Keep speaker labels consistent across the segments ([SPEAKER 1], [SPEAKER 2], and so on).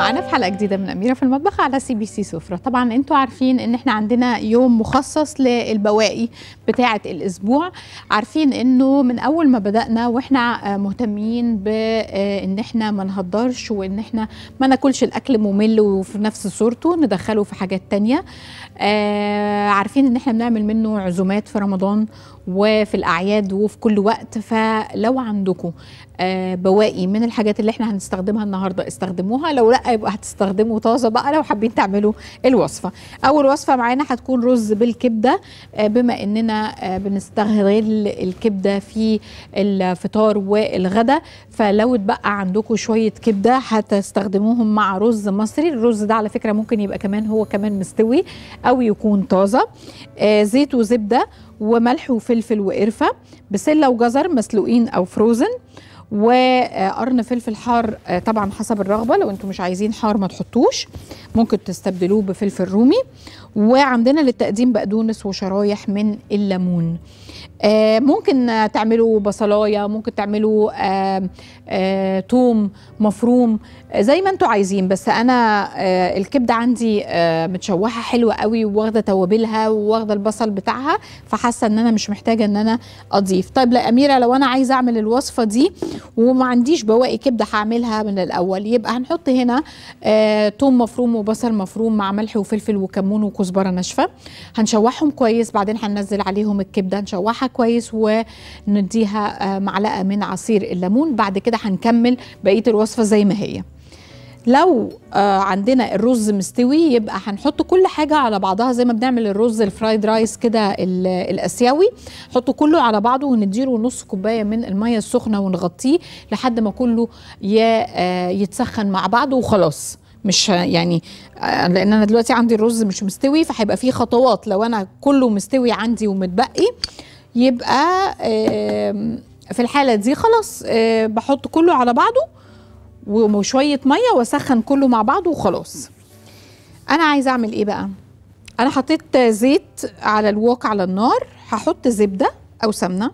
[SPEAKER 1] معانا في حلقه جديده من اميره في المطبخ على سي بي سي سفره طبعا انتوا عارفين ان احنا عندنا يوم مخصص للبواقي بتاعه الاسبوع عارفين انه من اول ما بدانا واحنا مهتمين بان احنا ما نهدرش وان احنا ما ناكلش الاكل ممل وفي نفس صورته ندخله في حاجات تانية آه عارفين ان احنا بنعمل منه عزومات في رمضان وفي الاعياد وفي كل وقت فلو عندكم آه بواقي من الحاجات اللي احنا هنستخدمها النهارده استخدموها لو لا يبقى هتستخدموا طازه بقى لو حابين تعملوا الوصفه اول وصفه معانا هتكون رز بالكبده آه بما اننا آه بنستغل الكبده في الفطار والغدا فلو اتبقى عندكم شويه كبده هتستخدموهم مع رز مصري الرز ده على فكره ممكن يبقى كمان هو كمان مستوي او يكون طازه آه زيت وزبده وملح وفلفل وقرفه بسله وجزر مسلوقين او فروزن وقرن فلفل حار طبعا حسب الرغبه لو انتم مش عايزين حار ما تحطوش ممكن تستبدلوه بفلفل رومي وعندنا للتقديم بقدونس وشرايح من الليمون آه ممكن تعملوا بصلايه ممكن تعملوا آه آه توم مفروم زي ما انتوا عايزين بس انا آه الكبده عندي آه متشوحه حلوه قوي واخده توابلها واخده البصل بتاعها فحاسه ان انا مش محتاجه ان انا اضيف طيب لا اميره لو انا عايزه اعمل الوصفه دي وما عنديش بواقي كبده هعملها من الاول يبقى هنحط هنا آه توم مفروم وبصل مفروم مع ملح وفلفل وكمون وكزبره ناشفه هنشوحهم كويس بعدين هننزل عليهم الكبده نشوحها كويس ونديها آه معلقه من عصير الليمون بعد كده هنكمل بقيه الوصفه زي ما هي لو آه عندنا الرز مستوي يبقى هنحط كل حاجه على بعضها زي ما بنعمل الرز الفرايد رايس كده الاسيوي نحطه كله على بعضه ونديله نص كوبايه من الميه السخنه ونغطيه لحد ما كله آه يتسخن مع بعضه وخلاص مش يعني لان انا دلوقتي عندي الرز مش مستوي فهيبقى فيه خطوات لو انا كله مستوي عندي ومتبقي يبقى آه في الحاله دي خلاص بحط كله على بعضه وشويه ميه واسخن كله مع بعضه وخلاص انا عايزه اعمل ايه بقى انا حطيت زيت على الوok على النار هحط زبده او سمنه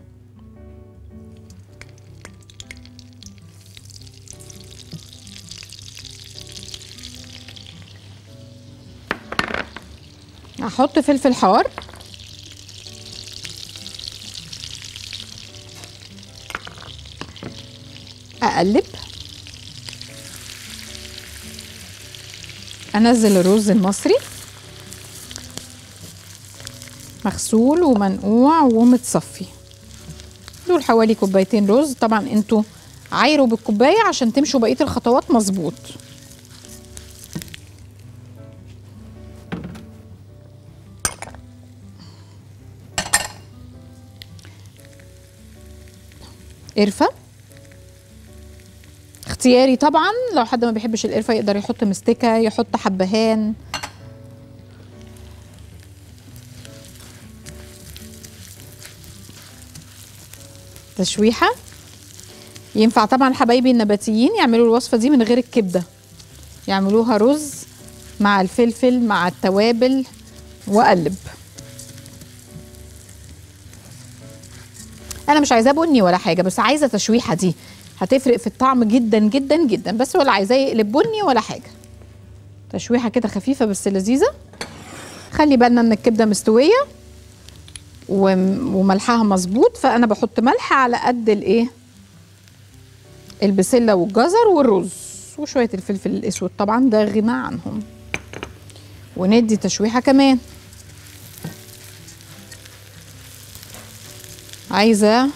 [SPEAKER 1] هحط فلفل حار اقلب انزل الرز المصري مغسول ومنقوع ومتصفي دول حوالي كوبايتين رز طبعا انتوا عايروا بالكوبايه عشان تمشوا بقيه الخطوات مظبوط قرفه اختياري طبعا لو حد ما بيحبش القرفه يقدر يحط مستكه يحط حبهان تشويحه ينفع طبعا حبايبي النباتيين يعملوا الوصفه دي من غير الكبده يعملوها رز مع الفلفل مع التوابل واقلب انا مش عايزاه بني ولا حاجه بس عايزه تشويحه دي هتفرق في الطعم جدا جدا جدا بس ولا عايزاه يقلب بني ولا حاجه تشويحه كده خفيفه بس لذيذه خلي بالنا ان الكبده مستويه وملحها مظبوط فانا بحط ملح على قد الايه البسله والجزر والرز وشويه الفلفل الاسود طبعا ده غنى عنهم وندي تشويحه كمان عايزه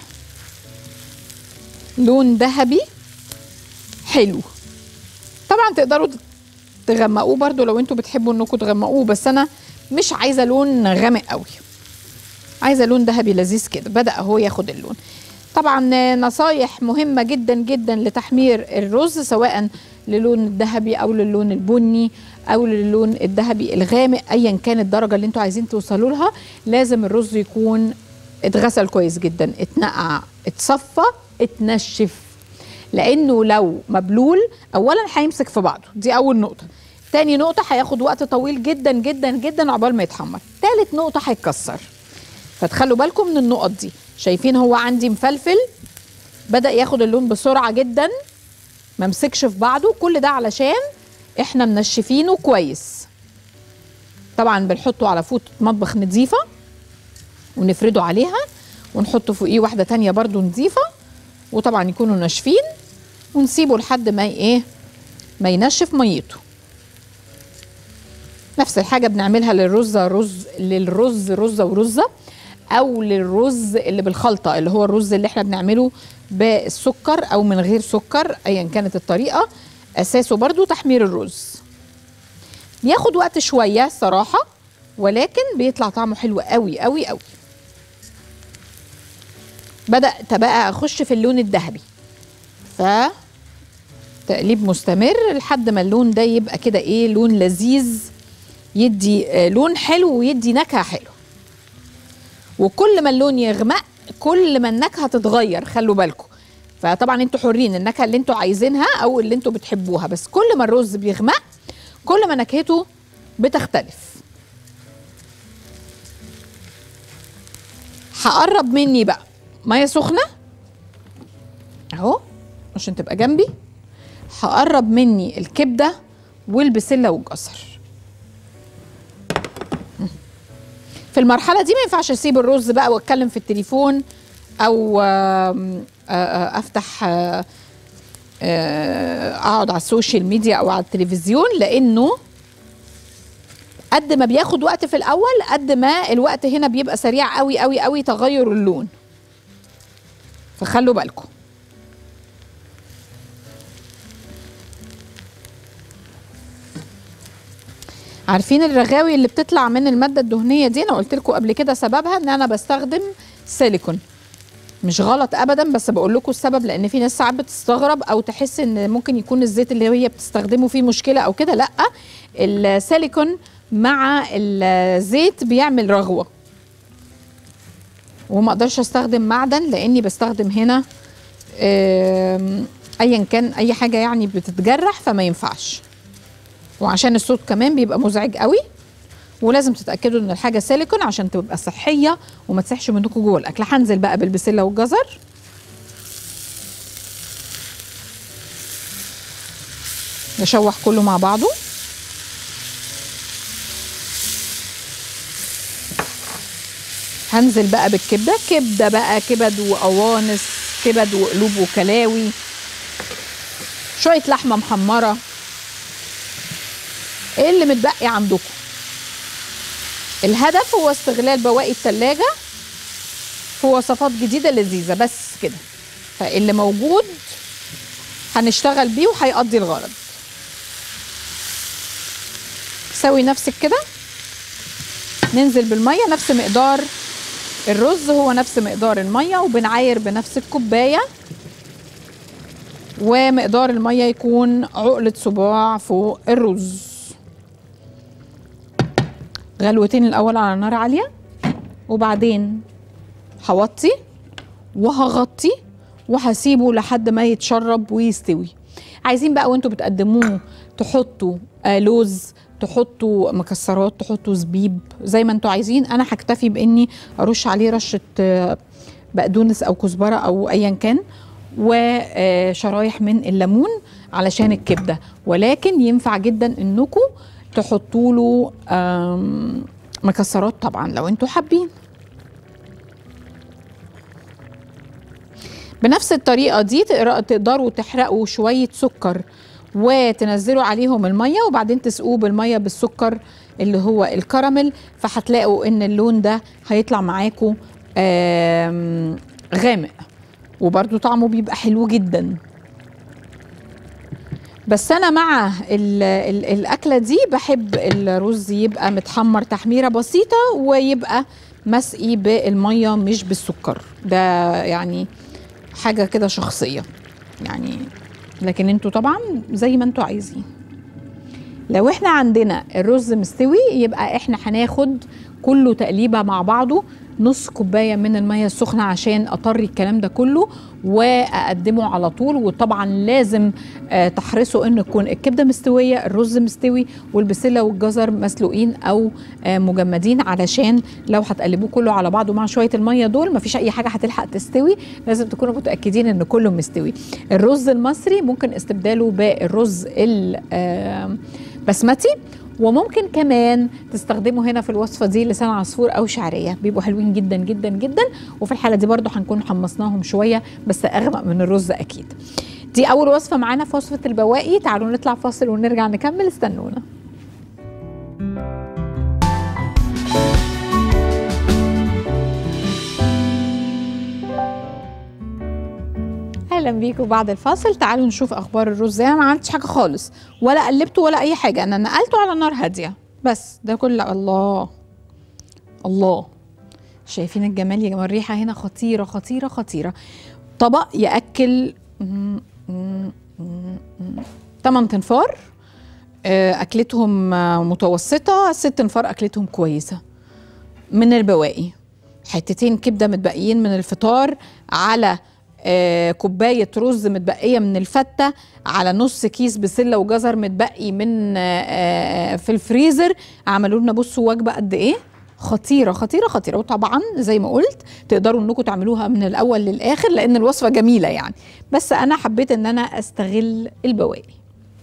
[SPEAKER 1] لون ذهبي حلو طبعا تقدروا تغمقوه برضو لو انتوا بتحبوا انكم تغمقوه بس انا مش عايزه لون غامق قوي عايزه لون ذهبي لذيذ كده بدا اهو ياخد اللون طبعا نصايح مهمه جدا جدا لتحمير الرز سواء للون الذهبي او للون البني او للون الذهبي الغامق ايا كانت الدرجه اللي انتوا عايزين توصلوا لها لازم الرز يكون اتغسل كويس جدا اتنقع اتصفى اتنشف لانه لو مبلول اولا هيمسك في بعضه دي اول نقطه تاني نقطه هياخد وقت طويل جدا جدا جدا عقبال ما يتحمر تالت نقطه هيتكسر فتخلوا بالكم من النقط دي شايفين هو عندي مفلفل بدا ياخد اللون بسرعه جدا ما مسكش في بعضه كل ده علشان احنا منشفينه كويس طبعا بنحطه على فوط مطبخ نظيفه ونفرده عليها ونحط فوقيه واحده تانية برضو نظيفه وطبعا يكونوا ناشفين ونسيبه لحد ما ايه ما ينشف ميته نفس الحاجه بنعملها للرزه رز للرز رزه ورزه او للرز اللي بالخلطه اللي هو الرز اللي احنا بنعمله بالسكر او من غير سكر ايا كانت الطريقه اساسه برضو تحمير الرز بياخد وقت شويه صراحه ولكن بيطلع طعمه حلو قوي قوي قوي بدات بقى اخش في اللون الذهبي ف تقليب مستمر لحد ما اللون ده يبقى كده ايه لون لذيذ يدي آه، لون حلو ويدي نكهه حلوه وكل ما اللون يغمق كل ما النكهه تتغير خلوا بالكم فطبعا انتوا حرين النكهه اللي انتوا عايزينها او اللي انتوا بتحبوها بس كل ما الرز بيغمق كل ما نكهته بتختلف هقرب مني بقى ميه سخنه اهو عشان تبقى جنبي هقرب مني الكبده والبسله والجزر في المرحله دي ما ينفعش اسيب الرز بقى واتكلم في التليفون او آم، آه، آه، افتح آه، آه، اقعد على السوشيال ميديا او على التلفزيون لانه قد ما بياخد وقت في الاول قد ما الوقت هنا بيبقى سريع قوي قوي قوي تغير اللون فخلوا بالكم عارفين الرغاوي اللي بتطلع من الماده الدهنيه دي انا قلت لكم قبل كده سببها ان انا بستخدم سيليكون مش غلط ابدا بس بقول لكم السبب لان في ناس ساعات بتستغرب او تحس ان ممكن يكون الزيت اللي هي بتستخدمه فيه مشكله او كده لا السيليكون مع الزيت بيعمل رغوه وما اقدرش استخدم معدن لاني بستخدم هنا آم، ايا كان اي حاجه يعني بتتجرح فما ينفعش وعشان الصوت كمان بيبقى مزعج قوي ولازم تتاكدوا ان الحاجه سيليكون عشان تبقى صحيه وما تسحش منكم جوه الاكل هنزل بقى بالبسله والجزر نشوح كله مع بعضه هنزل بقى بالكبده كبده بقى كبد وقوانص كبد وقلوب وكلاوي شويه لحمه محمره ايه اللي متبقي عندكم الهدف هو استغلال بواقي التلاجة في وصفات جديدة لذيذة بس كده فاللي موجود هنشتغل بيه وهيقضي الغرض سوي نفسك كده ننزل بالمية نفس مقدار الرز هو نفس مقدار المية وبنعاير بنفس الكوباية ومقدار المية يكون عقلة صباع فوق الرز غلوتين الاول على نار عاليه وبعدين هوطي وهغطي وهسيبه لحد ما يتشرب ويستوي عايزين بقى وانتوا بتقدموه تحطوا آه لوز تحطوا مكسرات تحطوا زبيب زي ما انتوا عايزين انا هكتفي باني ارش عليه رشه آه بقدونس او كزبره او ايا كان وشرايح من الليمون علشان الكبده ولكن ينفع جدا انكم تحطوا له آم، مكسرات طبعا لو انتوا حابين بنفس الطريقه دي تقر- تقدروا تحرقوا شويه سكر وتنزلوا عليهم الميه وبعدين تسقوه بالميه بالسكر اللي هو الكراميل فهتلاقوا ان اللون ده هيطلع معاكم آم، غامق وبرده طعمه بيبقى حلو جدا بس انا مع ال ال الاكله دي بحب الرز يبقى متحمر تحميره بسيطه ويبقى مسقي بالميه مش بالسكر ده يعني حاجه كده شخصيه يعني لكن انتوا طبعا زي ما انتوا عايزين لو احنا عندنا الرز مستوي يبقى احنا هناخد كله تقليبه مع بعضه نص كوبايه من الميه السخنه عشان اطري الكلام ده كله واقدمه على طول وطبعا لازم آه، تحرصوا ان تكون الكبده مستويه الرز مستوي والبسله والجزر مسلوقين او آه، مجمدين علشان لو هتقلبوه كله على بعضه مع شويه الميه دول مفيش اي حاجه هتلحق تستوي لازم تكونوا متاكدين ان كله مستوي الرز المصري ممكن استبداله بالرز البسمتي وممكن كمان تستخدموا هنا في الوصفه دي لسان عصفور او شعريه بيبقوا حلوين جدا جدا جدا وفي الحاله دي برضو هنكون حمصناهم شويه بس اغمق من الرز اكيد دي اول وصفه معانا في وصفه البواقي تعالوا نطلع فاصل ونرجع نكمل استنونا اهلا بيكم بعد الفاصل تعالوا نشوف اخبار الرز انا ما عملتش حاجه خالص ولا قلبته ولا اي حاجه انا نقلته على نار هاديه بس ده كل الله الله شايفين الجمال يا جماعه الريحه هنا خطيره خطيره خطيره طبق ياكل 8 تنفار آه، اكلتهم آه، متوسطه ست تنفار اكلتهم كويسه من البواقي حتتين كبده متبقيين من الفطار على آه، كوبايه رز متبقيه من الفته على نص كيس بسله وجزر متبقي من آه، آه، في الفريزر عملوا لنا بصوا وجبه قد ايه خطيره خطيره خطيره وطبعا زي ما قلت تقدروا انكم تعملوها من الاول للاخر لان الوصفه جميله يعني بس انا حبيت ان انا استغل البواقي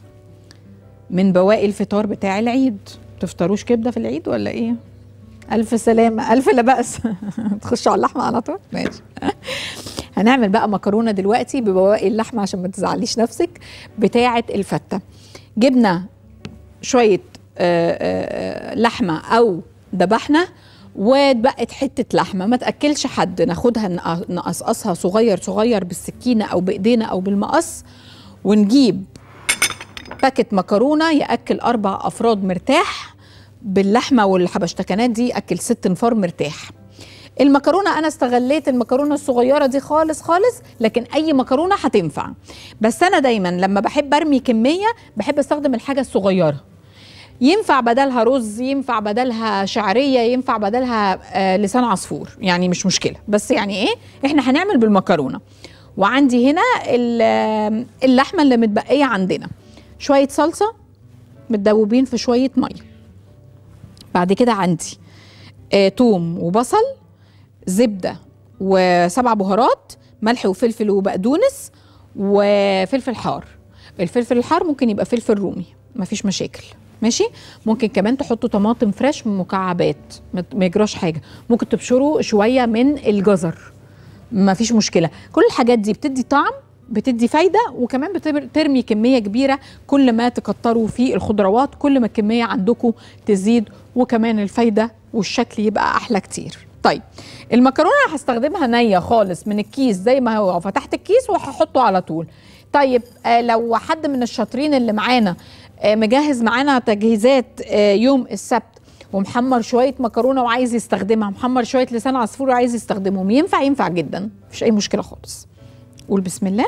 [SPEAKER 1] من بواقي الفطار بتاع العيد تفطروش كبده في العيد ولا ايه الف سلامه الف لا باس تخشوا على اللحمه على طول ماشي هنعمل بقى مكرونه دلوقتي ببواقي اللحمه عشان ما تزعليش نفسك بتاعه الفته جبنا شويه آه، آه، لحمه او ذبحنا واتبقت حته لحمه ما تاكلش حد ناخدها نق- نقصقصها صغير صغير بالسكينه او بايدينا او بالمقص ونجيب باكت مكرونه ياكل اربع افراد مرتاح باللحمه والحبشتكنات دي اكل ست نفار مرتاح المكرونه انا استغليت المكرونه الصغيره دي خالص خالص لكن اي مكرونه هتنفع بس انا دايما لما بحب ارمي كميه بحب استخدم الحاجه الصغيره ينفع بدلها رز ينفع بدلها شعريه ينفع بدلها آه لسان عصفور يعني مش مشكله بس يعني ايه احنا هنعمل بالمكرونه وعندي هنا ال- آه، اللحمه اللي متبقيه عندنا شويه صلصه متدوبين في شويه ميه بعد كده عندي آه توم وبصل زبده وسبع بهارات ملح وفلفل وبقدونس وفلفل حار الفلفل الحار ممكن يبقى فلفل رومي مفيش مشاكل ماشي ممكن كمان تحطوا طماطم فريش مكعبات ما ما يجراش حاجه ممكن تبشروا شويه من الجزر مفيش مشكله كل الحاجات دي بتدي طعم بتدي فايده وكمان بترمي كميه كبيره كل ما تكتروا في الخضروات كل ما الكميه عندكم تزيد وكمان الفايده والشكل يبقى احلى كتير طيب المكرونه هستخدمها نيه خالص من الكيس زي ما هو فتحت الكيس وهحطه على طول طيب آه لو حد من الشاطرين اللي معانا آه مجهز معانا تجهيزات آه يوم السبت ومحمر شويه مكرونه وعايز يستخدمها محمر شويه لسان عصفور وعايز يستخدمهم ينفع ينفع جدا مفيش اي مشكله خالص قول بسم الله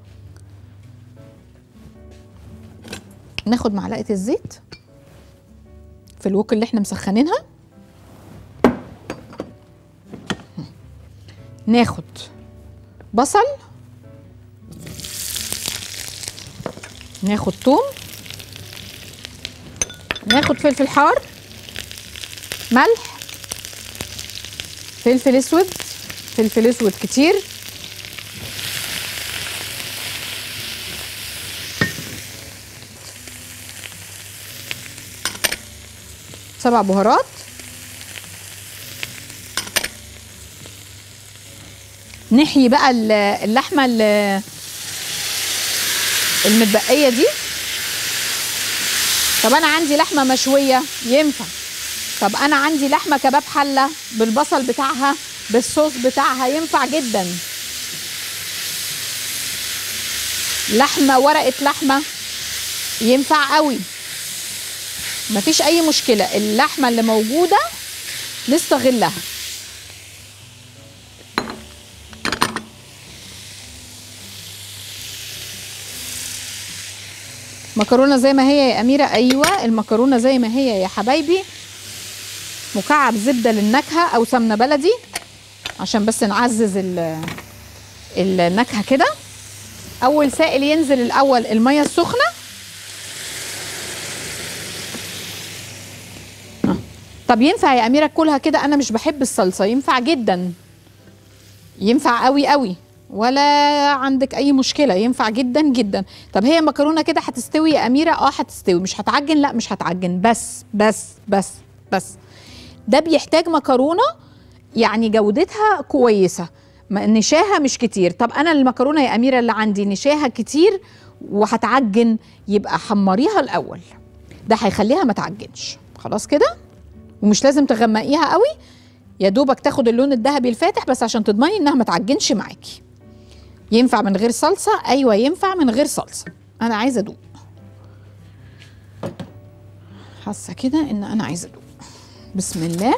[SPEAKER 1] ناخد معلقه الزيت في الوك اللي احنا مسخنينها ناخد بصل ناخد توم ناخد فلفل حار ملح فلفل اسود فلفل اسود كتير سبع بهارات نحيي بقى ال- اللحمه ال- المتبقيه دي طب انا عندي لحمه مشويه ينفع طب انا عندي لحمه كباب حله بالبصل بتاعها بالصوص بتاعها ينفع جدا لحمه ورقه لحمه ينفع قوي مفيش اي مشكله اللحمه اللي موجوده نستغلها مكرونه زي ما هي يا اميره ايوه المكرونه زي ما هي يا حبايبي مكعب زبده للنكهه او سمنه بلدي عشان بس نعزز ال- النكهه كده اول سائل ينزل الاول الميه السخنه آه. طب ينفع يا اميره كلها كده انا مش بحب الصلصه ينفع جدا ينفع قوي قوي ولا عندك اي مشكله ينفع جدا جدا طب هي مكرونه كده هتستوي يا اميره اه هتستوي مش هتعجن لا مش هتعجن بس بس بس بس ده بيحتاج مكرونه يعني جودتها كويسه ما- نشاها مش كتير طب انا المكرونه يا اميره اللي عندي نشاها كتير وهتعجن يبقى حمريها الاول ده هيخليها ما تعجنش خلاص كده ومش لازم تغمقيها قوي يا دوبك تاخد اللون الذهبي الفاتح بس عشان تضمني انها ما تعجنش معاكي ينفع من غير صلصه ايوه ينفع من غير صلصه انا عايزه ادوق حاسه كده ان انا عايزه ادوق بسم الله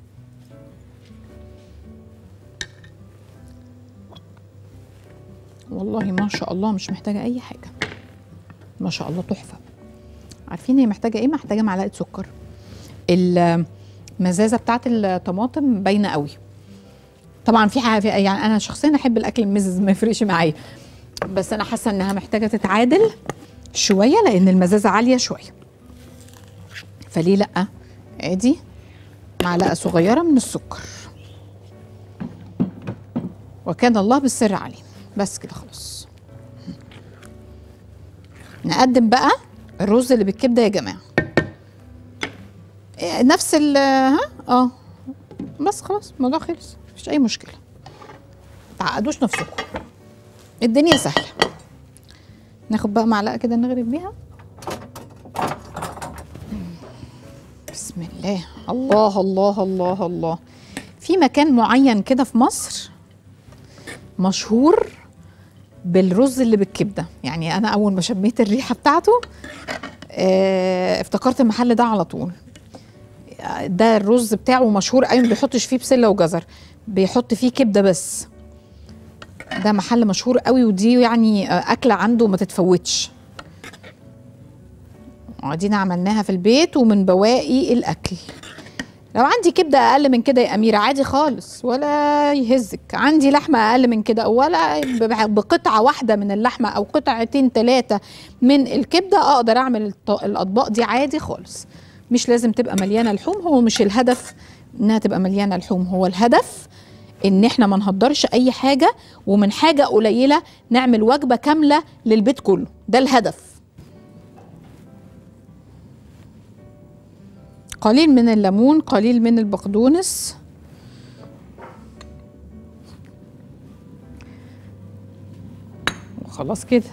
[SPEAKER 1] والله ما شاء الله مش محتاجه اي حاجه ما شاء الله تحفه عارفين هي محتاجه ايه محتاجه معلقه سكر المزازه بتاعت الطماطم باينه قوي طبعا في حاجه يعني انا شخصيا احب الاكل المزز ما يفرقش معايا بس انا حاسه انها محتاجه تتعادل شويه لان المزازه عاليه شويه فليه لا ادي معلقه صغيره من السكر وكان الله بالسر عليه بس كده خلاص نقدم بقى الرز اللي بالكبده يا جماعه إيه، نفس ال ها اه بس خلاص الموضوع خلص مفيش اي مشكله تعقدوش نفسكم الدنيا سهله ناخد بقى معلقه كده نغرف بيها بسم الله الله الله الله الله في مكان معين كده في مصر مشهور بالرز اللي بالكبده يعني انا اول ما شميت الريحه بتاعته آه، افتكرت المحل ده على طول ده الرز بتاعه مشهور قوي ما بيحطش فيه بسله وجزر بيحط فيه كبده بس ده محل مشهور قوي ودي يعني آه، اكله عنده ما تتفوتش ادينا عملناها في البيت ومن بواقي الاكل لو عندي كبده اقل من كده يا اميره عادي خالص ولا يهزك عندي لحمه اقل من كده ولا ب- بقطعه واحده من اللحمه او قطعتين ثلاثه من الكبده اقدر اعمل الط- الاطباق دي عادي خالص مش لازم تبقى مليانه لحوم هو مش الهدف انها تبقى مليانه لحوم هو الهدف ان احنا ما نهدرش اي حاجه ومن حاجه قليله نعمل وجبه كامله للبيت كله ده الهدف قليل من الليمون قليل من البقدونس وخلاص كده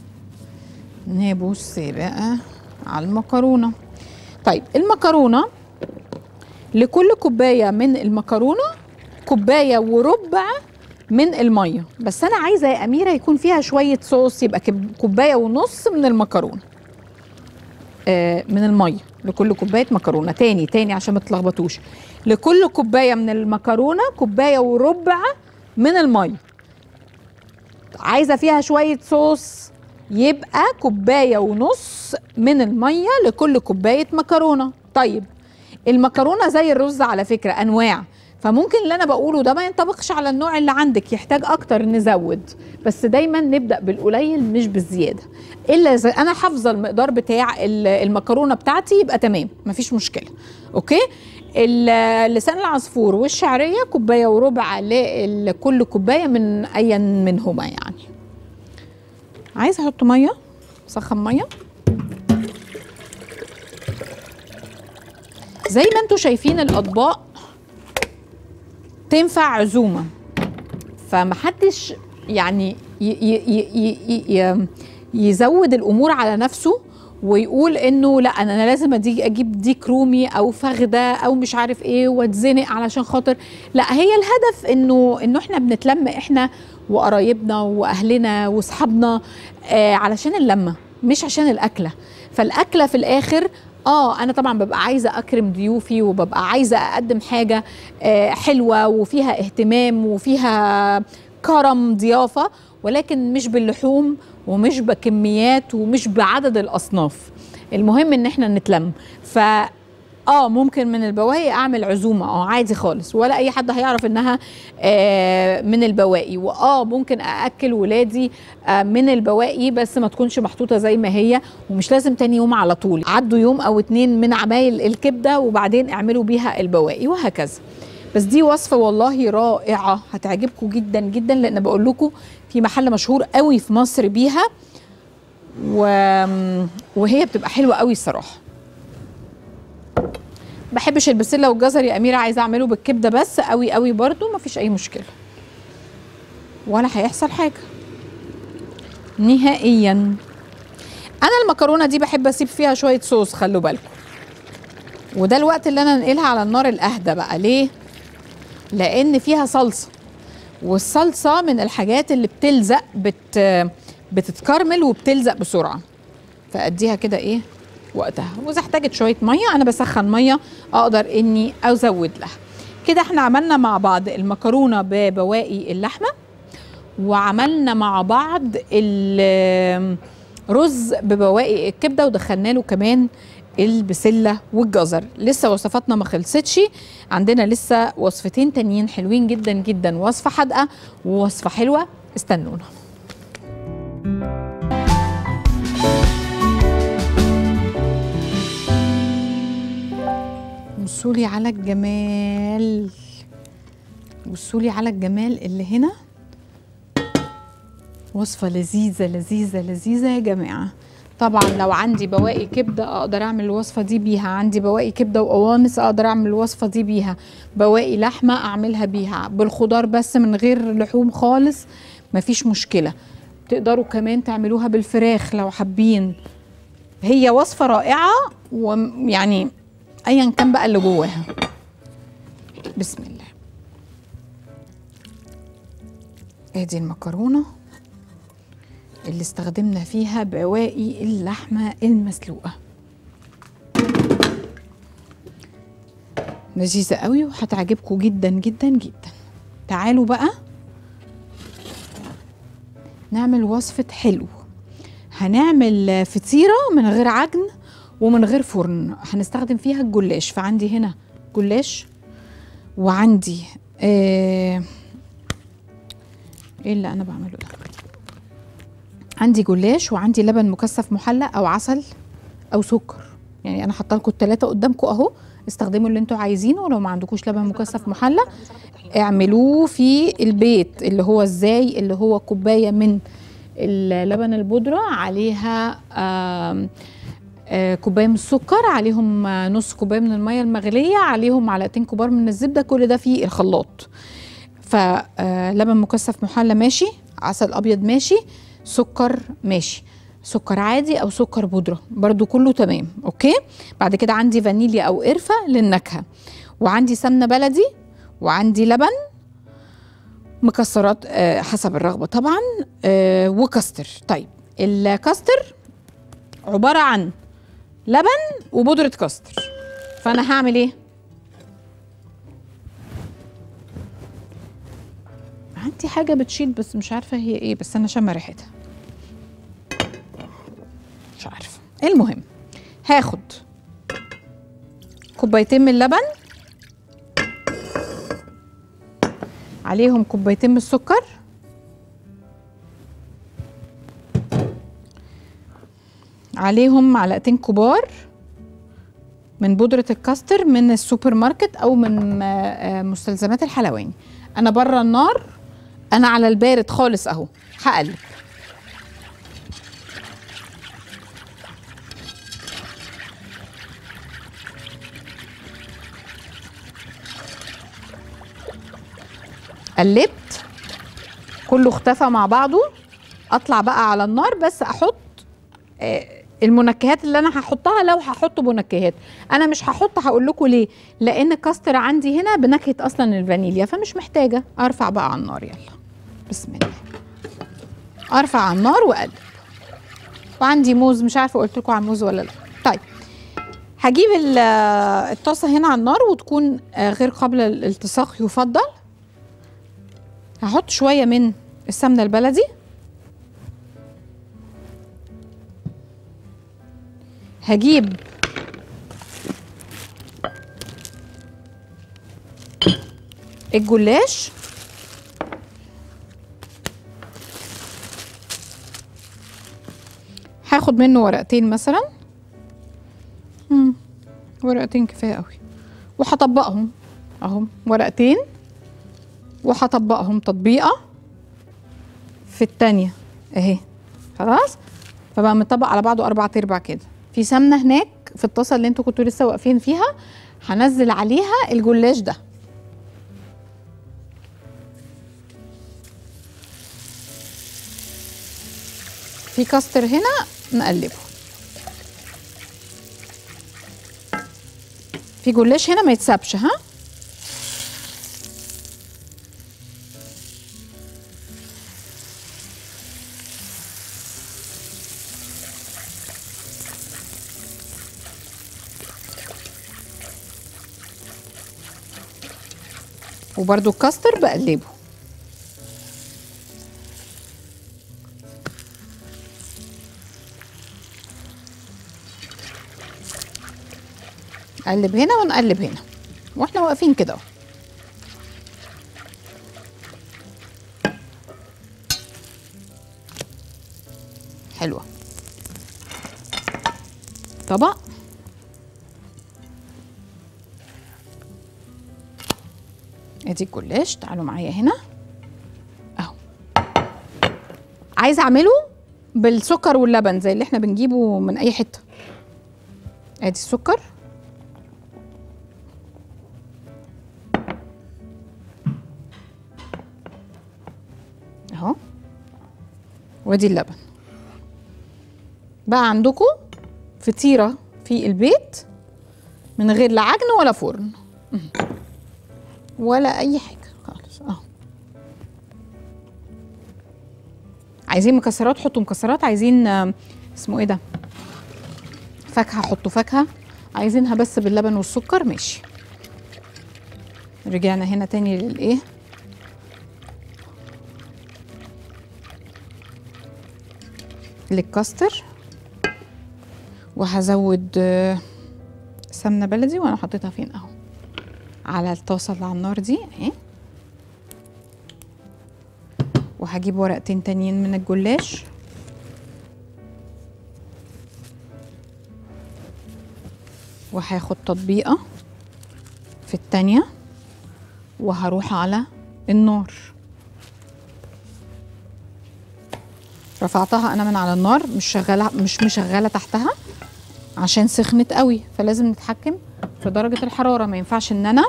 [SPEAKER 1] نبص بقى على المكرونه طيب المكرونه لكل كوبايه من المكرونه كوبايه وربع من الميه بس انا عايزه يا اميره يكون فيها شويه صوص يبقى كب- كوبايه ونص من المكرونه آه، من الميه لكل كوبايه مكرونه تاني تاني عشان ما تلخبطوش لكل كوبايه من المكرونه كوبايه وربع من الميه عايزه فيها شويه صوص يبقى كوبايه ونص من الميه لكل كوبايه مكرونه طيب المكرونه زي الرز على فكره انواع فممكن اللي انا بقوله ده ما ينطبقش على النوع اللي عندك يحتاج اكتر نزود بس دايما نبدا بالقليل مش بالزياده الا اذا انا حافظه المقدار بتاع ال- المكرونه بتاعتي يبقى تمام مفيش مشكله اوكي ال- لسان العصفور والشعريه كوبايه وربع لكل كوبايه من ايا منهما يعني عايزه احط ميه سخن ميه زي ما انتم شايفين الاطباق تنفع عزومه فمحدش يعني ي ي ي ي ي يزود الامور على نفسه ويقول انه لا انا أنا لازم أدي اجيب ديك رومي او فخده او مش عارف ايه واتزنق علشان خاطر لا هي الهدف انه انه احنا بنتلم احنا وقرايبنا واهلنا واصحابنا آه علشان اللمه مش عشان الاكله فالاكله في الاخر اه انا طبعا ببقى عايزه اكرم ضيوفي وببقى عايزه اقدم حاجه آه حلوه وفيها اهتمام وفيها كرم ضيافه ولكن مش باللحوم ومش بكميات ومش بعدد الاصناف المهم ان احنا نتلم ف اه ممكن من البواقي اعمل عزومه اه عادي خالص ولا اي حد هيعرف انها آه من البواقي واه ممكن ااكل ولادي آه من البواقي بس ما تكونش محطوطه زي ما هي ومش لازم تاني يوم على طول عدوا يوم او اتنين من عمايل الكبده وبعدين اعملوا بيها البواقي وهكذا بس دي وصفه والله رائعه هتعجبكم جدا جدا لان بقول لكم في محل مشهور قوي في مصر بيها و... وهي بتبقى حلوه قوي الصراحه بحبش البسله والجزر يا اميره عايزه اعمله بالكبده بس قوي قوي برضو مفيش اي مشكله ولا هيحصل حاجه نهائيا انا المكرونه دي بحب اسيب فيها شويه صوص خلوا بالكم وده الوقت اللي انا انقلها على النار الاهدى بقى ليه لان فيها صلصه والصلصه من الحاجات اللي بتلزق بت بتتكرمل وبتلزق بسرعه فاديها كده ايه وقتها واذا احتاجت شويه ميه انا بسخن ميه اقدر اني ازود لها كده احنا عملنا مع بعض المكرونه ببواقي اللحمه وعملنا مع بعض الرز ببواقي الكبده ودخلنا له كمان البسله والجزر لسه وصفاتنا ما خلصتش عندنا لسه وصفتين تانيين حلوين جدا جدا وصفه حادقه ووصفه حلوه استنونا بصوا لي على الجمال بصوا لي على الجمال اللي هنا وصفة لذيذة لذيذة لذيذة يا جماعة طبعا لو عندي بواقي كبدة اقدر اعمل الوصفة دي بيها عندي بواقي كبدة وقوانص اقدر اعمل الوصفة دي بيها بواقي لحمة اعملها بيها بالخضار بس من غير لحوم خالص مفيش مشكلة تقدروا كمان تعملوها بالفراخ لو حابين هي وصفة رائعة ويعني ايا كان بقى اللي جواها بسم الله ادي المكرونه اللي استخدمنا فيها بواقي اللحمه المسلوقه لذيذه قوي وهتعجبكم جدا جدا جدا تعالوا بقى نعمل وصفه حلو هنعمل فطيره من غير عجن ومن غير فرن هنستخدم فيها الجلاش فعندي هنا جلاش وعندي آه ايه اللي انا بعمله ده عندي جلاش وعندي لبن مكثف محلى او عسل او سكر يعني انا حاطه لكم الثلاثه قدامكم اهو استخدموا اللي انتوا عايزينه ولو ما عندكوش لبن مكثف محلى اعملوه في البيت اللي هو ازاي اللي هو كوبايه من اللبن البودره عليها آه آه كوبايه من السكر عليهم آه نص كوبايه من الميه المغليه عليهم معلقتين كبار من الزبده كل ده في الخلاط فلبن مكثف محلى ماشي عسل ابيض ماشي سكر ماشي سكر عادي او سكر بودره برضو كله تمام اوكي بعد كده عندي فانيليا او قرفه للنكهه وعندي سمنه بلدي وعندي لبن مكسرات آه حسب الرغبه طبعا آه وكاستر طيب الكاستر عباره عن لبن وبودره كاستر فانا هعمل ايه عندي حاجه بتشيل بس مش عارفه هي ايه بس انا شامه ريحتها مش عارفه المهم هاخد كوبايتين من اللبن عليهم كوبايتين من السكر عليهم معلقتين كبار من بودرة الكاستر من السوبر ماركت أو من مستلزمات الحلواني أنا بره النار أنا على البارد خالص أهو هقلب قلبت كله اختفى مع بعضه اطلع بقى على النار بس احط المنكهات اللي انا هحطها لو هحط منكهات انا مش هحط هقول لكم ليه لان الكاستر عندي هنا بنكهه اصلا الفانيليا فمش محتاجه ارفع بقى على النار يلا بسم الله ارفع على النار واقلب وعندي موز مش عارفه قلت لكم على الموز ولا لا طيب هجيب الطاسه هنا على النار وتكون غير قابله للالتصاق يفضل هحط شويه من السمنه البلدي الجلاش هاخد منه ورقتين مثلا مم. ورقتين كفايه قوي وهطبقهم اهم ورقتين وهطبقهم تطبيقه في التانية اهي خلاص فبقى مطبق على بعضه اربع ارباع كده في سمنه هناك في الطاسه اللي انتوا كنتوا لسه واقفين فيها هنزل عليها الجلاش ده في كاستر هنا نقلبه في جلاش هنا ما يتسابش ها وبرده الكاستر بقلبه نقلب هنا ونقلب هنا واحنا واقفين كده اهو حلوه طبق ادي الجلاش تعالوا معايا هنا اهو عايزه اعمله بالسكر واللبن زي اللي احنا بنجيبه من اي حته ادي السكر اهو وادي اللبن بقى عندكم فطيره في البيت من غير لا عجن ولا فرن مم. ولا اي حاجه خالص اهو عايزين مكسرات حطوا مكسرات عايزين آم، اسمه ايه ده فاكهه حطوا فاكهه عايزينها بس باللبن والسكر ماشي رجعنا هنا تاني للايه للكاستر وهزود آه، سمنه بلدي وانا حطيتها فين اهو على الطاسه اللي على النار دي اهي وهجيب ورقتين تانيين من الجلاش وهاخد تطبيقه في التانية وهروح على النار رفعتها انا من على النار مش شغاله مش مشغله تحتها عشان سخنت قوي فلازم نتحكم في درجه الحراره ما ينفعش ان انا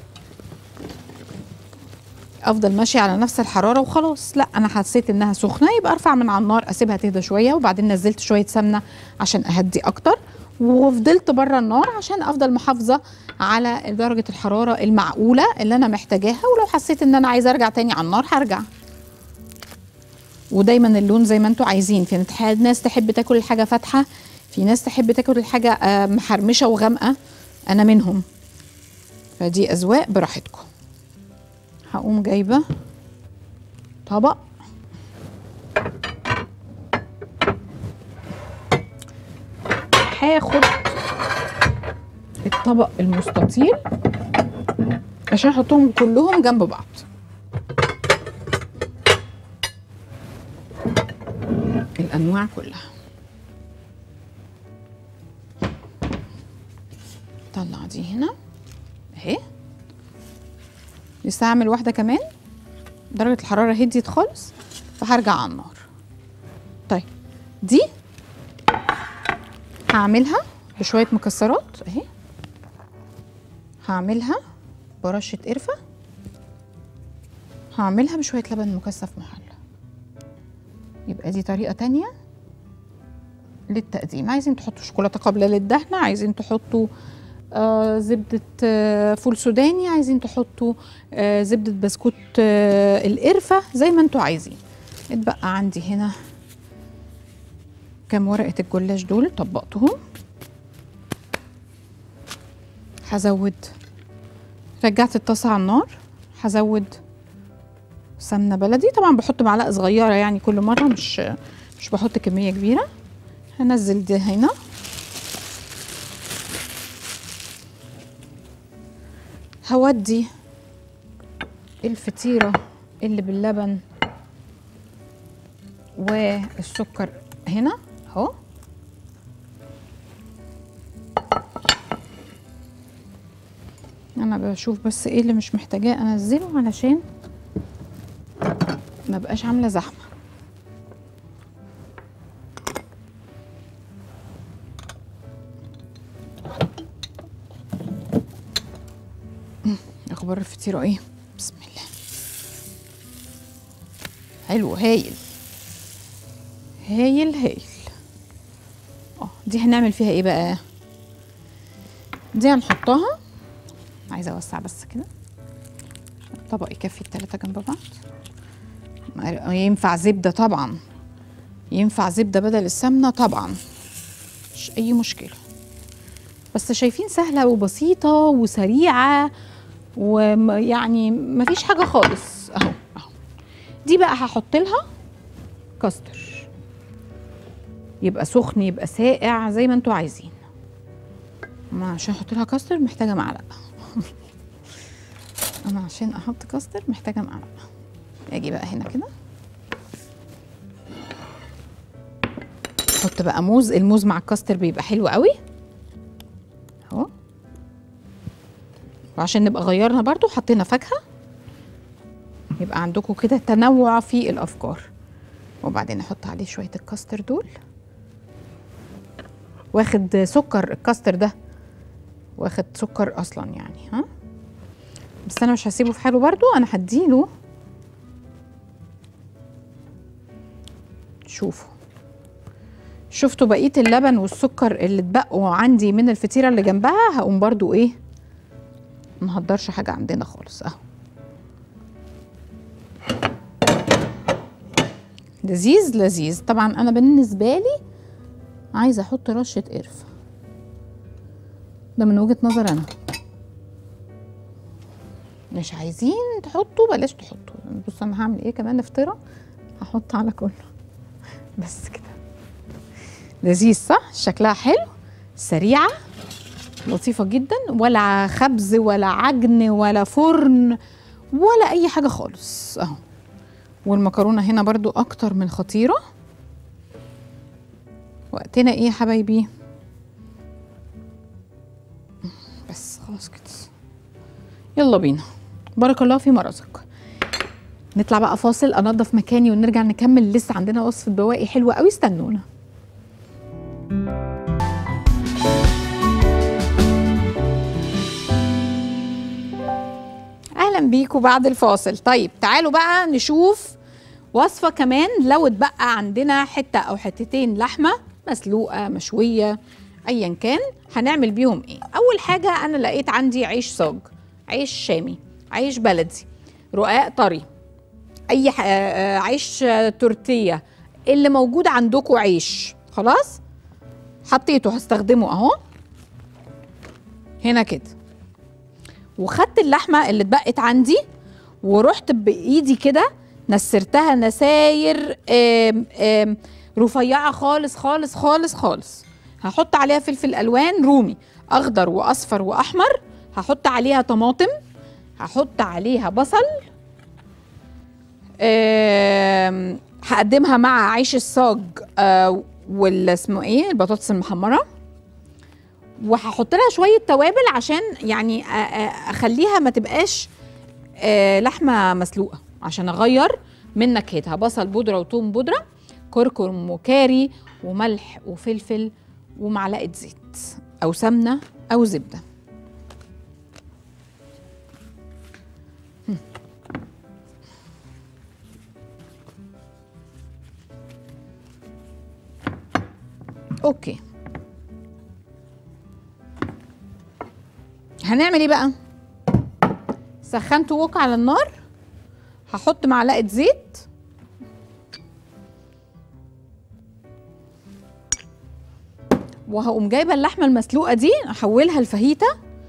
[SPEAKER 1] افضل ماشيه على نفس الحراره وخلاص لا انا حسيت انها سخنه يبقى ارفع من على النار اسيبها تهدى شويه وبعدين نزلت شويه سمنه عشان اهدي اكتر وفضلت بره النار عشان افضل محافظه على درجه الحراره المعقوله اللي انا محتاجاها ولو حسيت ان انا عايزه ارجع تاني على النار هرجع ودايما اللون زي ما انتوا عايزين في نت- ناس تحب تاكل الحاجه فاتحه في ناس تحب تاكل الحاجه آه، محرمشه وغامقه انا منهم فدي اذواق براحتكم هقوم جايبه طبق هاخد الطبق المستطيل عشان احطهم كلهم جنب بعض الانواع كلها طلع دي هنا اهي لسه هعمل واحده كمان درجه الحراره هديت خالص فهرجع على النار طيب دي هعملها بشويه مكسرات اهي هعملها برشه قرفه هعملها بشويه لبن مكثف محلى يبقى دي طريقه تانية للتقديم عايزين تحطوا شوكولاته قابله للدهن عايزين تحطوا آه زبدة آه فول سوداني عايزين تحطوا آه زبدة بسكوت آه القرفة زي ما انتوا عايزين اتبقى عندي هنا كام ورقة الجلاش دول طبقتهم هزود رجعت الطاسة على النار هزود سمنة بلدي طبعا بحط معلقة صغيرة يعني كل مرة مش مش بحط كمية كبيرة هنزل ده هنا هودي الفطيره اللي باللبن والسكر هنا اهو انا بشوف بس ايه اللي مش محتاجاه انزله علشان ما بقاش عامله زحمه مم، اخبار الفطيره ايه بسم الله حلو هايل هايل هايل اه دي هنعمل فيها ايه بقى دي هنحطها عايزه اوسع بس كده الطبق يكفي التلاته جنب بعض ما- ينفع زبده طبعا ينفع زبده بدل السمنه طبعا مش اي مشكله بس شايفين سهله وبسيطه وسريعه ويعني مفيش حاجه خالص اهو اهو دي بقى هحط لها كاستر يبقى سخن يبقى ساقع زي ما انتوا عايزين ما عشان احط لها كاستر محتاجه معلقه انا عشان احط كاستر محتاجه معلقه اجي بقى هنا كده احط بقى موز الموز مع الكاستر بيبقى حلو قوي اهو وعشان نبقى غيرنا برضو حطينا فاكهه يبقى عندكم كده تنوع في الافكار وبعدين احط عليه شويه الكاستر دول واخد سكر الكاستر ده واخد سكر اصلا يعني ها بس انا مش هسيبه في حاله برضو انا هديله شوفوا شفتوا بقيه اللبن والسكر اللي اتبقوا عندي من الفطيره اللي جنبها هقوم برضو ايه مهدرش حاجه عندنا خالص اهو لذيذ لذيذ طبعا انا بالنسبه لي عايزه احط رشه قرفه ده من وجهه نظر انا مش عايزين تحطوا بلاش تحطوا بص انا هعمل ايه كمان فطيره هحط على كله بس كده لذيذ صح شكلها حلو سريعه لطيفه جدا ولا خبز ولا عجن ولا فرن ولا اي حاجه خالص اهو والمكرونه هنا برضو اكتر من خطيره وقتنا ايه يا حبايبي بس خلاص كده يلا بينا بارك الله في مرزق نطلع بقى فاصل انضف مكاني ونرجع نكمل لسه عندنا وصفه بواقي حلوه قوي استنونا اهلا بيكم بعد الفاصل طيب تعالوا بقى نشوف وصفه كمان لو اتبقى عندنا حته او حتتين لحمه مسلوقه مشويه ايا كان هنعمل بيهم ايه اول حاجه انا لقيت عندي عيش صاج عيش شامي عيش بلدي رقاق طري اي ح... آه، عيش آه، تورتيه اللي موجود عندكم عيش خلاص حطيته هستخدمه اهو هنا كده وخدت اللحمه اللي اتبقت عندي ورحت بايدي كده نسرتها نساير آم آم رفيعه خالص خالص خالص خالص هحط عليها فلفل الوان رومي اخضر واصفر واحمر هحط عليها طماطم هحط عليها بصل آم، هقدمها مع عيش الصاج آه، وال اسمه ايه البطاطس المحمره وهحط لها شويه توابل عشان يعني أ- أ- اخليها ما تبقاش آه، لحمه مسلوقه عشان اغير من نكهتها بصل بودره وثوم بودره كركم وكاري وملح وفلفل ومعلقه زيت او سمنه او زبده هم. اوكي هنعمل ايه بقى سخنت وok على النار هحط معلقه زيت وهقوم جايبه اللحمه المسلوقه دي احولها لفاهيتا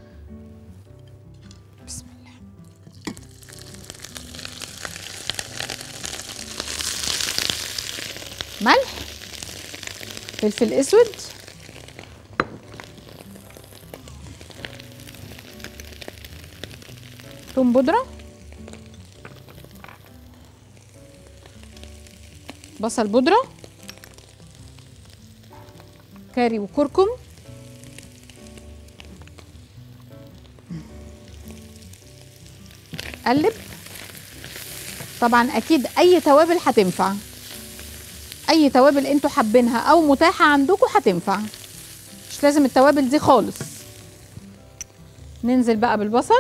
[SPEAKER 1] بسم الله ملح فلفل اسود توم بودره بصل بودره كاري وكركم قلب طبعا اكيد اي توابل هتنفع اي توابل انتوا حابينها او متاحه عندكم هتنفع مش لازم التوابل دي خالص ننزل بقى بالبصل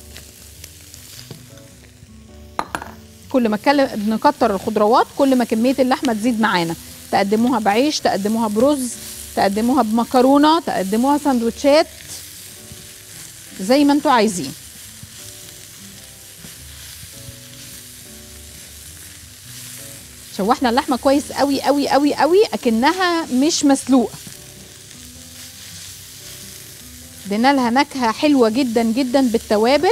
[SPEAKER 1] كل ما كل- نكتر الخضروات كل ما كميه اللحمه تزيد معانا تقدموها بعيش تقدموها برز تقدموها بمكرونه تقدموها سندوتشات زي ما انتوا عايزين شوحنا اللحمه كويس قوي قوي قوي قوي اكنها مش مسلوقه ادينا لها نكهه حلوه جدا جدا بالتوابل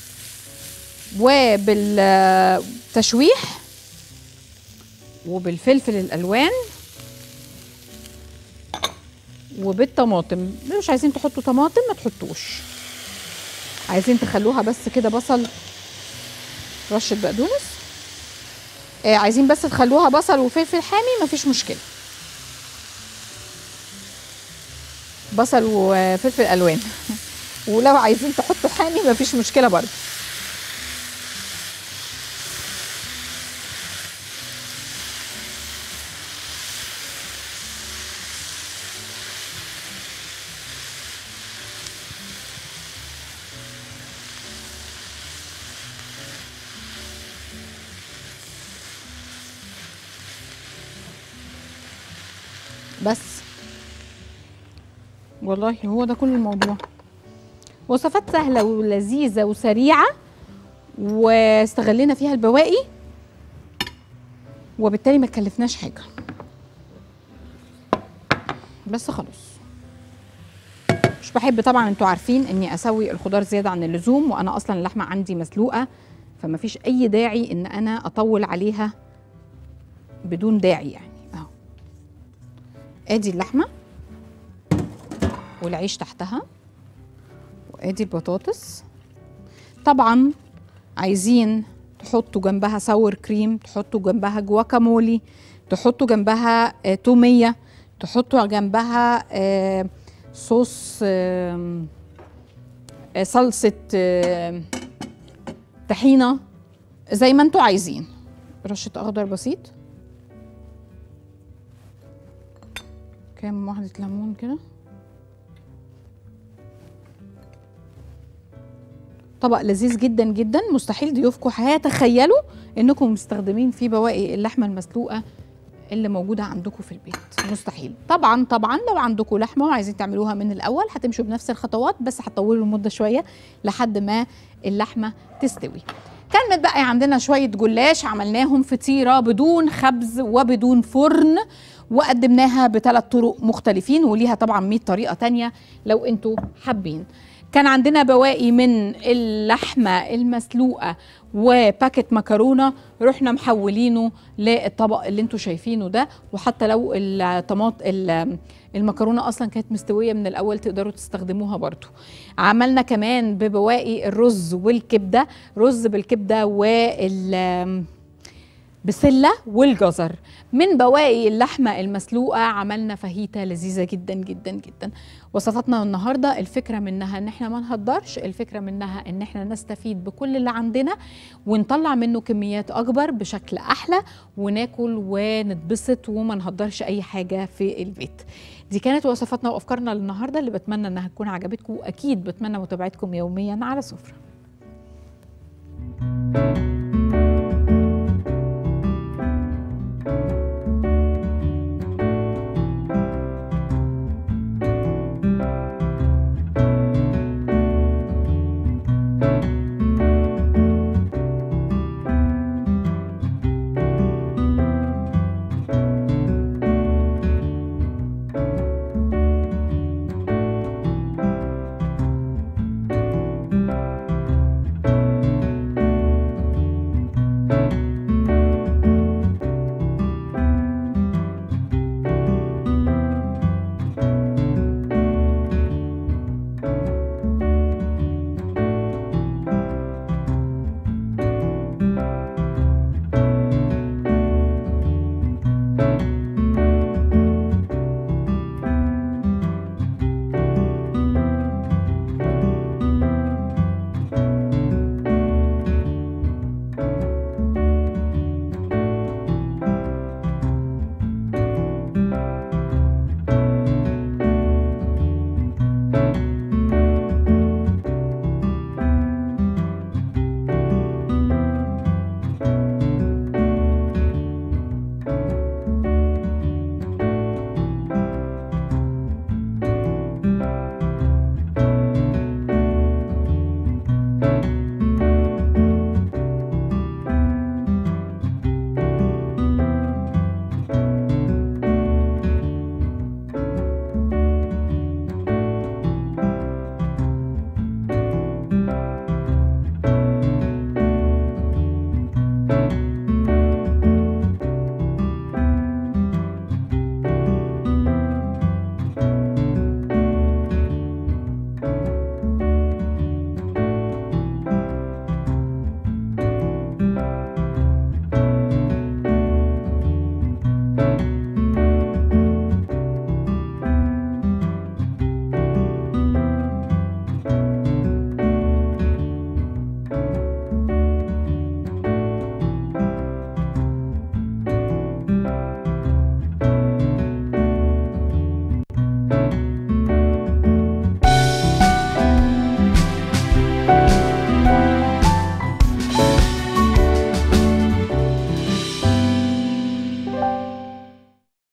[SPEAKER 1] وبالتشويح وبالفلفل الالوان وبالطماطم مش عايزين تحطوا طماطم ما تحطوش عايزين تخلوها بس كده بصل رشه بقدونس آه عايزين بس تخلوها بصل وفلفل حامي مفيش مشكله بصل وفلفل الوان ولو عايزين تحطوا حامي مفيش مشكله برضه بس والله هو ده كل الموضوع وصفات سهله ولذيذه وسريعه واستغلينا فيها البواقي وبالتالي ما تكلفناش حاجه بس خلاص مش بحب طبعا انتوا عارفين اني اسوي الخضار زياده عن اللزوم وانا اصلا اللحمه عندي مسلوقه فما فيش اي داعي ان انا اطول عليها بدون داعي يعني اهو ادي اللحمه والعيش تحتها وادي البطاطس طبعا عايزين تحطوا جنبها ساور كريم تحطوا جنبها جواكامولي تحطوا جنبها آه، توميه تحطوا جنبها آه، صوص آه، آه، صلصه آه، طحينه زي ما انتوا عايزين رشه اخضر بسيط كام واحدة ليمون كده طبق لذيذ جدا جدا مستحيل ضيوفكم هيتخيلوا انكم مستخدمين فيه بواقي اللحمه المسلوقه اللي موجوده عندكم في البيت مستحيل طبعا طبعا لو عندكم لحمه وعايزين تعملوها من الاول هتمشوا بنفس الخطوات بس هتطولوا المده شويه لحد ما اللحمه تستوي كان متبقي عندنا شويه جلاش عملناهم فطيره بدون خبز وبدون فرن وقدمناها بثلاث طرق مختلفين وليها طبعا 100 طريقه تانية لو انتوا حابين كان عندنا بواقي من اللحمه المسلوقه وباكت مكرونه رحنا محولينه للطبق اللي انتوا شايفينه ده وحتى لو الطماط ال- المكرونه اصلا كانت مستويه من الاول تقدروا تستخدموها برضو عملنا كمان ببواقي الرز والكبده رز بالكبده وال بسله والجزر من بواقي اللحمه المسلوقه عملنا فاهيتا لذيذه جدا جدا جدا وصفاتنا النهارده الفكره منها ان احنا ما نهدرش الفكره منها ان احنا نستفيد بكل اللي عندنا ونطلع منه كميات اكبر بشكل احلى وناكل ونتبسط وما نهدرش اي حاجه في البيت دي كانت وصفاتنا وافكارنا للنهارده اللي بتمنى انها تكون عجبتكم واكيد بتمنى متابعتكم يوميا على سفره